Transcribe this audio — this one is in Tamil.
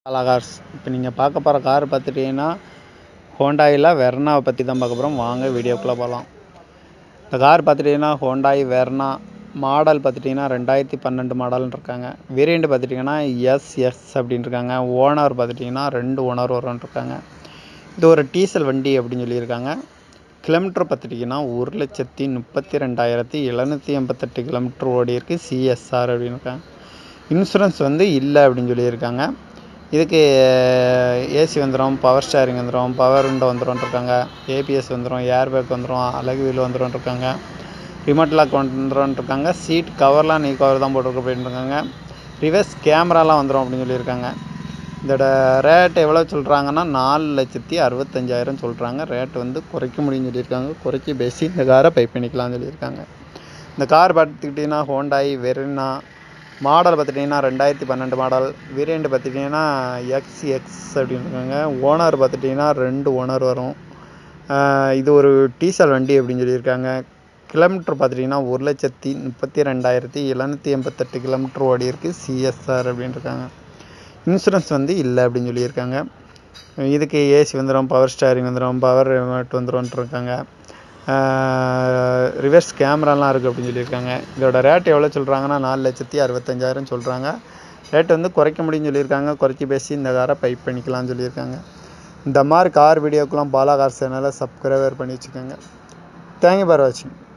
பாலா கார்ஸ் இப்போ நீங்கள் பார்க்க போகிற கார் பார்த்துட்டிங்கன்னா ஹோண்டாயில் வெர்னாவை பற்றி தான் பார்க்க போகிறோம் வாங்க வீடியோக்குள்ளே போகலாம் இந்த கார் பார்த்துட்டிங்கன்னா ஹோண்டாய் வெர்னா மாடல் பார்த்துட்டிங்கன்னா ரெண்டாயிரத்தி பன்னெண்டு மாடல்னு இருக்காங்க வேரியண்ட் பார்த்துட்டிங்கன்னா எஸ்எஸ் அப்படின்னு இருக்காங்க ஓனர் பார்த்துட்டிங்கன்னா ரெண்டு ஓனர் வரும்னு இருக்காங்க இது ஒரு டீசல் வண்டி அப்படின்னு சொல்லியிருக்காங்க கிலோமீட்டர் பார்த்துட்டிங்கன்னா ஒரு லட்சத்தி முப்பத்தி ரெண்டாயிரத்தி எழுநூற்றி எண்பத்தெட்டு கிலோமீட்டர் ஓடி இருக்கு சிஎஸ்ஆர் அப்படின்னு இருக்காங்க இன்சூரன்ஸ் வந்து இல்லை அப்படின்னு சொல்லியிருக்காங்க இதுக்கு ஏசி வந்துடும் பவர் ஸ்டேரிங் வந்துடும் பவர் விண்டோ வந்துடும் இருக்காங்க ஏபிஎஸ் வந்துடும் ஏர் பேக் வந்துடும் அழகு வீல் வந்துடும் இருக்காங்க ரிமோட் லாக் வந்துடும் இருக்காங்க சீட் கவர்லாம் நீ கவர் தான் போட்டிருக்கு அப்படின்னு இருக்காங்க ரிவர்ஸ் கேமராலாம் வந்துடும் அப்படின்னு சொல்லியிருக்காங்க இதோட ரேட் எவ்வளோ சொல்கிறாங்கன்னா நாலு லட்சத்தி அறுபத்தஞ்சாயிரம் சொல்கிறாங்க ரேட் வந்து குறைக்க முடியும்னு சொல்லியிருக்காங்க குறைச்சி பேசி இந்த காரை பை பண்ணிக்கலாம்னு சொல்லியிருக்காங்க இந்த கார் பார்த்துக்கிட்டிங்கன்னா ஹோண்டாய் வெர்னா மாடல் பார்த்துட்டிங்கன்னா ரெண்டாயிரத்தி பன்னெண்டு மாடல் வேரியண்ட் பார்த்துட்டிங்கன்னா எக்ஸ் எக்ஸ் அப்படின்னு இருக்காங்க ஓனர் பார்த்துட்டிங்கன்னா ரெண்டு ஓனர் வரும் ஆஹ் இது ஒரு டீசல் வண்டி அப்படின்னு சொல்லியிருக்காங்க கிலோமீட்டர் பார்த்துட்டிங்கன்னா ஒரு லட்சத்தி முப்பத்தி ரெண்டாயிரத்தி எழுநூற்றி எண்பத்தெட்டு கிலோமீட்டர் ஓடி இருக்குது சிஎஸ்ஆர் அப்படின்னு இருக்காங்க இன்சூரன்ஸ் வந்து இல்லை அப்படின்னு சொல்லியிருக்காங்க இதுக்கு ஏசி வந்துடும் பவர் ஸ்டேரிங் வந்துடும் பவர் ரிமோட் வந்துடும் இருக்காங்க ரிவர்ஸ் கேமராலாம் இருக்குது அப்படின்னு சொல்லியிருக்காங்க இதோட ரேட் எவ்வளோ சொல்கிறாங்கன்னா நாலு லட்சத்தி அறுபத்தஞ்சாயிரம் சொல்கிறாங்க ரேட் வந்து குறைக்க முடியும்னு சொல்லியிருக்காங்க குறைச்சி பேசி இந்த காரை பைப் பண்ணிக்கலாம்னு சொல்லியிருக்காங்க இந்த மாதிரி கார் வீடியோக்கெலாம் பாலா கார் சேனலை சப்ஸ்கிரைபர் பண்ணி வச்சுக்கோங்க தேங்க்யூ ஃபார் வாட்சிங்